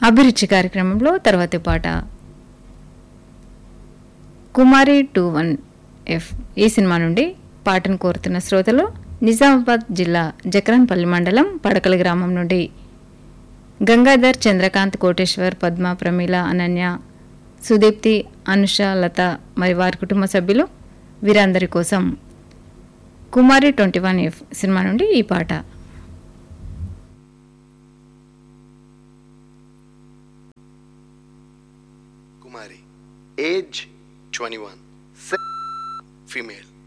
అభిరుచి కార్యక్రమంలో తర్వాతి పాట కుమారి టూ వన్ ఎఫ్ ఈ సినిమా నుండి పాటను కోరుతున్న శ్రోతలు నిజామాబాద్ జిల్లా జక్రాన్పల్లి మండలం పడకల గ్రామం నుండి గంగాధర్ చంద్రకాంత్ కోటేశ్వర్ పద్మ ప్రమీల అనన్య సుదీప్తి అనుష లత మరి వారి కుటుంబ సభ్యులు వీరందరి కోసం Kumari twenty one F cinema నుండి ఈ పాట Kumari. Age 21. Sex, female.